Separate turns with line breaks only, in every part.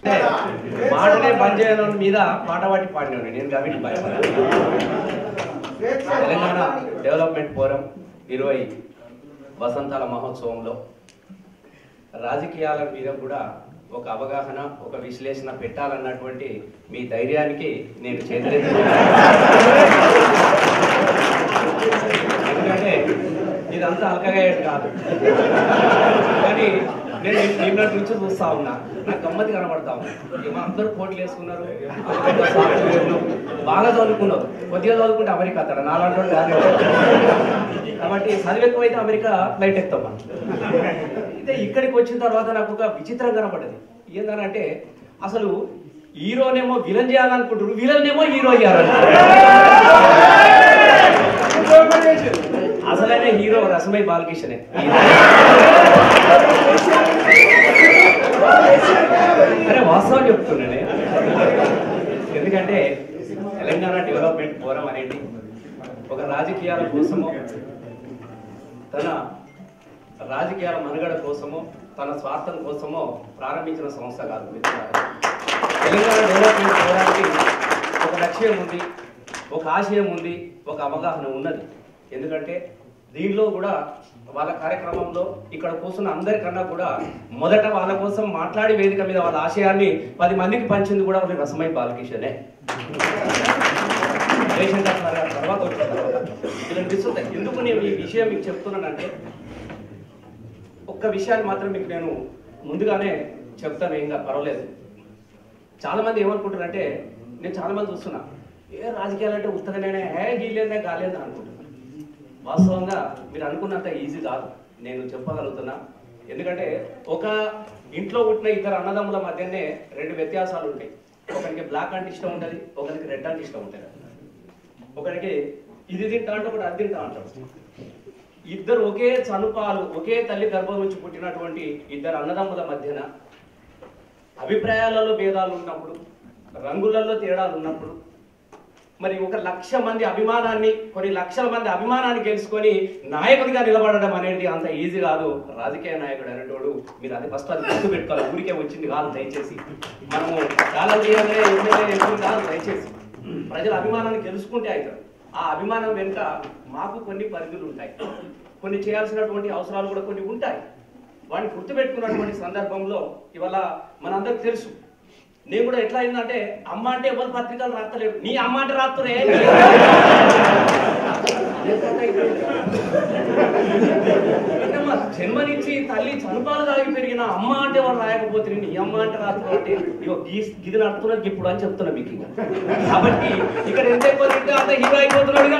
మాటనే బంద్ చేయడం మీద పాట పాటి పాడినాను నేను కాబట్టి భయపడాను తెలంగాణ డెవలప్మెంట్ ఫోరం ఇరవై వసంతాల మహోత్సవంలో రాజకీయాల మీద కూడా ఒక అవగాహన ఒక విశ్లేషణ పెట్టాలన్నటువంటి మీ ధైర్యానికి నేను చేతులెత్తి ఎందుకంటే ఇదంతా అల్కగా ఏడు కాదు కానీ నేను నిన్నటి నుంచి చూస్తా ఉన్నా నాకు గమ్మతి కనబడతా ఉన్నా ఏమో అందరూ పోటీలు వేసుకున్నారు అందరూ సాఫ్ట్వేర్లు బాగా చదువుకున్నారు కొద్దిగా చదువుకుంటే అమెరికా అతడు నాలుగు రోజులు కాదు కాబట్టి చదువు ఎక్కువైతే అమెరికా ఫ్లైట్ ఎక్కుతాం మనం అయితే ఇక్కడికి వచ్చిన తర్వాత నాకు ఒక విచిత్రం కనపడ్డది ఏంటంటే అసలు హీరోనేమో విలన్ చేయాలనుకుంటారు విలన్ ఏమో హీరో అసలైన హీరో రసమై బాలకిషనే అరే వాస్తవం చెప్తున్నానే ఎందుకంటే తెలంగాణ డెవలప్మెంట్ ఫోరం అనేది ఒక రాజకీయాల కోసమో తన రాజకీయాల మనుగడ కోసమో తన స్వార్థం కోసమో ప్రారంభించిన సంస్థ కాదు మిత్రులారా. తెలంగాణ డెవలప్మెంట్ ఫోరానికి ఒక లక్ష్యం ఉంది ఒక ఆశయం ఉంది ఒక అవగాహన ఉన్నది ఎందుకంటే దీనిలో కూడా వాళ్ళ కార్యక్రమంలో ఇక్కడ కూర్చున్న అందరికన్నా కూడా మొదట వాళ్ళ కోసం మాట్లాడి వేదిక మీద వాళ్ళ ఆశయాన్ని పది మందికి పంచింది కూడా వాళ్ళ రసమై బాలకిషనే జయశంకర్ సార్ గారి తర్వాత వచ్చిన తర్వాత వీళ్ళని విస్తృత ఎందుకు నేను ఈ విషయం మీకు చెప్తున్నానంటే ఒక్క విషయాన్ని మాత్రం మీకు నేను ముందుగానే చెప్తాను ఏం కాదు పర్వాలేదు చాలా మంది ఏమనుకుంటారంటే నేను చాలా మంది చూస్తున్నా ఏ రాజకీయాలు అంటే ఉత్తగానే ఏ గీలేదే కాలేదు అనుకుంటున్నాను వాస్తవంగా మీరు అనుకున్నంత ఈజీ కాదు నేను చెప్పగలుగుతున్నా ఎందుకంటే ఒక ఇంట్లో పుట్టిన ఇద్దరు అన్నదమ్ముల మధ్యనే రెండు వ్యత్యాసాలు ఉంటాయి ఒకరికి బ్లాక్ అంటే ఇష్టం ఉంటుంది ఒకరికి రెడ్ అంటే ఇష్టం ఉంటుంది ఒకరికి ఇది తింటా అంటే ఒకటి అది తింటా అంటాడు ఇద్దరు ఒకే చనుపాలు ఒకే తల్లి గర్భం నుంచి పుట్టినటువంటి ఇద్దరు అన్నదమ్ముల మధ్యన అభిప్రాయాలలో భేదాలు ఉన్నప్పుడు రంగులలో తేడాలు ఉన్నప్పుడు మరి ఒక లక్ష మంది అభిమానాన్ని కొన్ని లక్షల మంది అభిమానాన్ని గెలుచుకొని నాయకుడిగా నిలబడడం అనేది అంత ఈజీ కాదు రాజకీయ నాయకుడు అనేటోడు మీరు అది ఫస్ట్ అది గుర్తు పెట్టుకోవాలి ఊరికే వచ్చింది కాదు దయచేసి మనము కాలం చేయాలనే ఎమ్మెల్యే ఎంపీ కాదు దయచేసి ప్రజల అభిమానాన్ని గెలుచుకుంటే అవుతారు ఆ అభిమానం వెనుక మాకు కొన్ని పరిధులు ఉంటాయి కొన్ని చేయాల్సినటువంటి అవసరాలు కూడా కొన్ని ఉంటాయి వాడిని గుర్తుపెట్టుకున్నటువంటి సందర్భంలో ఇవాళ మనందరికి తెలుసు నేను కూడా ఎట్లా అయిందంటే అమ్మ అంటే ఎవరు పత్రికలు రాస్తలేరు నీ అమ్మ అంటే రాస్తురే ఏంటమ్మా, జన్మనిచ్చి తల్లి చనుపాలు తాగి పెరిగిన అమ్మ అంటే వాళ్ళు రాయకపోతే నీ అమ్మ అంటే రాస్తున్నారు అంటే ఇగో గీ- గిది నడుతున్నది ఇప్పుడు అని చెప్తున్నా మీకు ఇంకా. కాబట్టి ఇక్కడ ఎంత ఎక్కువ తింటే అంత హీరో అయిపోతున్నాడుగా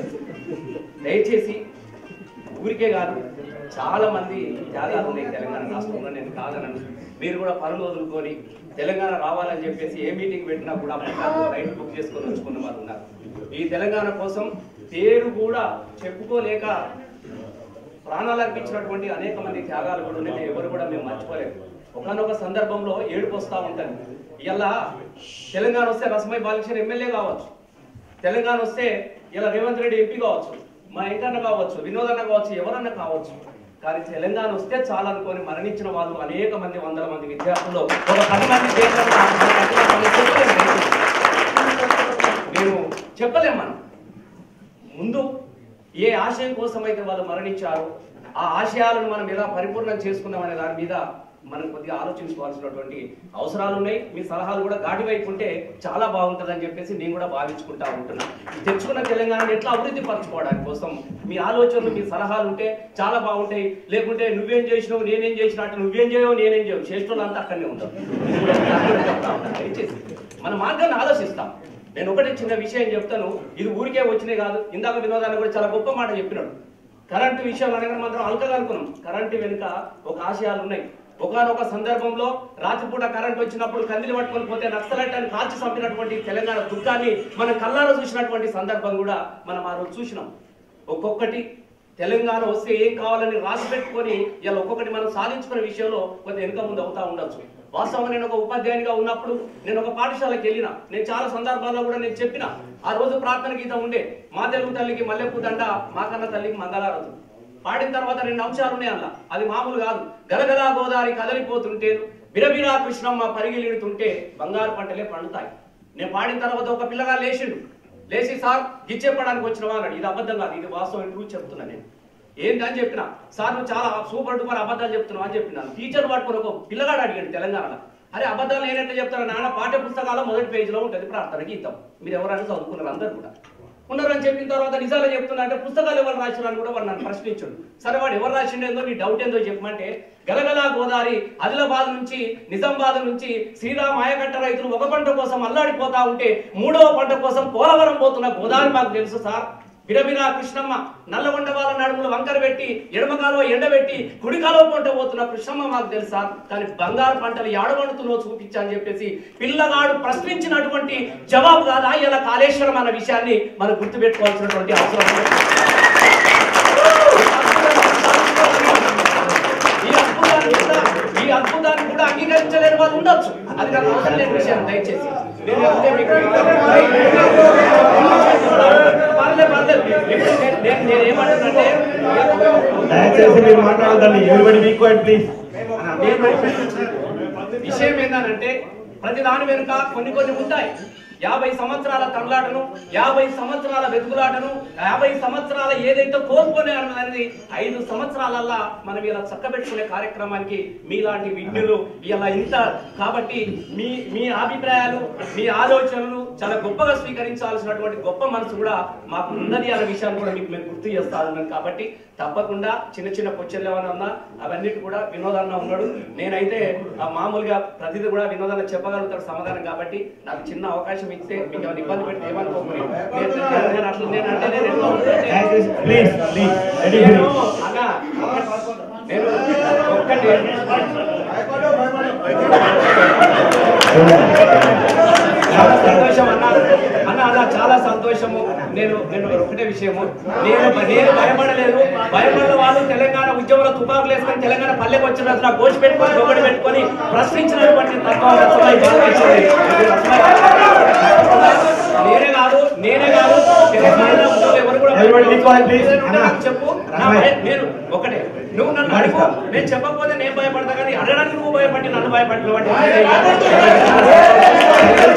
దయచేసి ఊరికే కాదు చాలా మంది త్యాగాలు ఉన్నాయి తెలంగాణ రాష్ట్రంలో నేను కాదనను మీరు కూడా పనులు వదులుకొని తెలంగాణ రావాలని చెప్పేసి ఏ మీటింగ్ పెట్టినా కూడా రైట్ బుక్ చేసుకొని వచ్చుకున్న వాళ్ళు ఉన్నారు ఈ తెలంగాణ కోసం పేరు కూడా చెప్పుకోలేక ప్రాణాలు అర్పించినటువంటి అనేక మంది త్యాగాలు కూడా ఉన్నాయి ఎవరు కూడా మేము మర్చిపోలేదు ఒకనొక సందర్భంలో ఏడుపు వస్తూ ఉంటుంది ఇలా తెలంగాణ వస్తే రసమై బాలకృష్ణ ఎమ్మెల్యే కావచ్చు తెలంగాణ వస్తే ఇలా రేవంత్ రెడ్డి ఎంపీ కావచ్చు మా ఇంటన్న కావచ్చు వినోదన్న కావచ్చు ఎవరన్నా కావచ్చు కానీ తెలంగాణ వస్తే చాలు అనుకొని మరణించిన వాళ్ళు అనేక మంది వందల మంది విద్యార్థులు ఒక పది మంది దేశంలో ఆ పది మంది చెప్పలేము. మేము చెప్పలేం మనం ముందు ఏ ఆశయం కోసం అయితే వాళ్ళు మరణించారో ఆ ఆశయాలను మనం ఎలా పరిపూర్ణం చేసుకుందాం అనే దాని మీద మనం కొద్దిగా ఆలోచించుకోవాల్సినటువంటి అవసరాలు ఉన్నాయి మీ సలహాలు కూడా గాడి వైపు ఉంటే చాలా బాగుంటుందని చెప్పేసి నేను కూడా భావించుకుంటా ఉంటున్నా ఈ తెచ్చుకున్న తెలంగాణను ఎట్లా అభివృద్ధి పరచుకోవడానికి కోసం మీ ఆలోచనలు మీ సలహాలు ఉంటే చాలా బాగుంటాయి లేకుంటే నువ్వేం చేసినావు నేనేం చేసినా అంటే నువ్వేం చేయవు నేనేం చేయవు చేసేటోళ్ళంతా అక్కడనే ఉంటారు ఇది కూడా నేను అందరికీ చెప్తా ఉంటాను. దయచేసి మన మార్గాన్ని ఆలోచిస్తాం నేను ఒకటి చిన్న విషయం చెప్తాను ఇది ఊరికే వచ్చినాయి కాదు ఇందాక వినోదాన్ని కూడా చాలా గొప్ప మాట చెప్పినాడు కరెంటు విషయాలు అనగానే మాత్రం అల్కగా అనుకున్నాం కరెంటు వెనుక ఒక ఆశయాలు ఉన్నాయి ఒకనొక సందర్భంలో రాత్రిపూట కరెంట్ వచ్చినప్పుడు కందిలు పట్టుకొని పోతే నక్సలైట్ అని కాల్చి చంపినటువంటి తెలంగాణ దుఃఖాన్ని మనం కళ్ళారా చూసినటువంటి సందర్భం కూడా మనం ఆ రోజు చూసినాం ఒక్కొక్కటి తెలంగాణ వస్తే ఏం కావాలని రాసి పెట్టుకొని ఇలా ఒక్కొక్కటి మనం సాధించుకునే విషయంలో కొంత వెనుక ముందు అవుతా ఉండొచ్చు వాస్తవంగా నేను ఒక ఉపాధ్యాయునిగా ఉన్నప్పుడు నేను ఒక పాఠశాలకు వెళ్ళిన నేను చాలా సందర్భాల్లో కూడా నేను చెప్పిన ఆ రోజు ప్రార్థన గీతం ఉండే మా తెలుగు తల్లికి మల్లెపూ దండ మా కన్న తల్లికి మంగళారదు పాడిన తర్వాత రెండు అంశాలు ఉన్నాయి అలా అది మామూలు కాదు గలగలా గోదావరి కదలిపోతుంటేను బిరబిరా కృష్ణమ్మ పరిగిలిడుతుంటే బంగారు పంటలే పండుతాయి నేను పాడిన తర్వాత ఒక పిల్లగా లేచిండు లేచి సార్ గిచ్చెప్పడానికి వచ్చినవా అన్నాడు ఇది అబద్ధం కాదు ఇది వాస్తవం ట్రూ చెప్తున్నా నేను ఏంటని చెప్పిన సార్ నువ్వు చాలా సూపర్ డూపర్ అబద్ధాలు చెప్తున్నావు అని చెప్పినాను టీచర్ పట్టుకుని ఒక పిల్లగాడు అడిగాడు తెలంగాణలో అరే అబద్ధాలు నేనెట్లా చెప్తాను నాన్న పాఠ్య పుస్తకాల మొదటి పేజీలో ఉంటుంది ప్రార్థన గీతం మీరు ఎవరైనా చదువుకున్నారు అందరు కూడా ఉన్నారని చెప్పిన తర్వాత నిజాలు చెప్తున్నా అంటే పుస్తకాలు ఎవరు రాసినారని కూడా వాడు నన్ను ప్రశ్నించాడు సరే వాడు ఎవరు రాసిండేందో నీ డౌట్ ఏందో చెప్పమంటే గలగలా గోదావరి ఆదిలాబాద్ నుంచి నిజామాబాద్ నుంచి శ్రీరామ్ ఆయకట్ట రైతులు ఒక పంట కోసం అల్లాడిపోతా ఉంటే మూడవ పంట కోసం పోలవరం పోతున్న గోదావరి మాకు తెలుసు సార్ బిరబిరా కృష్ణమ్మ నల్లగొండ వాళ్ళ నడుములు వంకర పెట్టి ఎడమకాలో ఎండబెట్టి కుడికాలో పంట పోతున్న కృష్ణమ్మ మాకు తెలుసా కానీ బంగారు పంటలు ఏడవండుతున్నో చూపించా అని చెప్పేసి పిల్లగాడు ప్రశ్నించినటువంటి జవాబు కాదా ఇలా కాళేశ్వరం అన్న విషయాన్ని మనం గుర్తుపెట్టుకోవాల్సినటువంటి అవసరం ఉంది. ఈ అద్భుతాన్ని కూడా ఈ అద్భుతాన్ని కూడా అంగీకరించలేని వాళ్ళు ఉండొచ్చు అది నాకు అవసరం లేని విషయం దయచేసి నేను చెప్తే మీకు పర్లేదు పర్లేదు ఇప్పుడు నేను- నేను నేను ఏమంటున్నానంటే
దయచేసి మీరు మాట్లాడదండి ఎవరిబడి బీ క్వైట్ ప్లీజ్
నేను విషయం ఏంటంటే ప్రతి దాని వెనుక కొన్ని కొన్ని ఉంటాయి యాభై సంవత్సరాల తనలాటను యాభై సంవత్సరాల వెతుకులాటను యాభై సంవత్సరాల ఏదైతే కోల్పోనే అన్నది ఐదు సంవత్సరాలల్లా మనం ఇలా చక్కబెట్టుకునే కార్యక్రమానికి మీలాంటి విజ్ఞులు ఇలా ఇంత కాబట్టి మీ మీ అభిప్రాయాలు మీ ఆలోచనలు చాలా గొప్పగా స్వీకరించాల్సినటువంటి గొప్ప మనసు కూడా మాకు ఉన్నది అనే విషయాన్ని కూడా మీకు మేము గుర్తు చేస్తా ఉన్నాను కాబట్టి తప్పకుండా చిన్న చిన్న క్వశ్చన్లు ఏమైనా ఉన్నా అవన్నిటి కూడా వినోదన్న ఉన్నాడు నేనైతే ఆ మామూలుగా ప్రతిదీ కూడా వినోదన్న చెప్పగలుగుతాడు సమాధానం కాబట్టి నాకు చిన్న అవకాశం ఇస్తే మీకు ఏమైనా ఇబ్బంది పెడితే ఏమనుకోకూడదు నేను నేను అట్లా నేను అంటే నేను ఎట్లా ఉంటానంటే-
దయచేసి ప్లీజ్ ప్లీజ్ రెడీ
నేను అన్న నేను ఒక్కటి చాలా సంతోషం అన్న అన్న అన్న చాలా సంతోషము నేను నేను ఒకటే విషయము నేను నేను భయపడలేదు భయపడిన వాళ్ళు తెలంగాణ ఉద్యమంలో తుపాకులు వేసుకొని తెలంగాణ పల్లెకి వచ్చిన రోజు నా గోచి పెట్టుకొని గొప్పటి పెట్టుకొని ప్రశ్నించినటువంటి తత్వం రసమై భావించింది. ఇది రసమై నేనే కాదు నేనే కాదు తెలంగాణ ఉద్యమంలో ఎవరు కూడా
Everybody be quiet, please.
ఉంటే నాకు చెప్పు నా
రసమై.
భయం- నేను ఒకటే నువ్వు నన్ను అడుగు నేను చెప్పకపోతే నేను భయపడతా కానీ అడగడానికి నువ్వు భయపడి నన్ను భయపడిన వాటి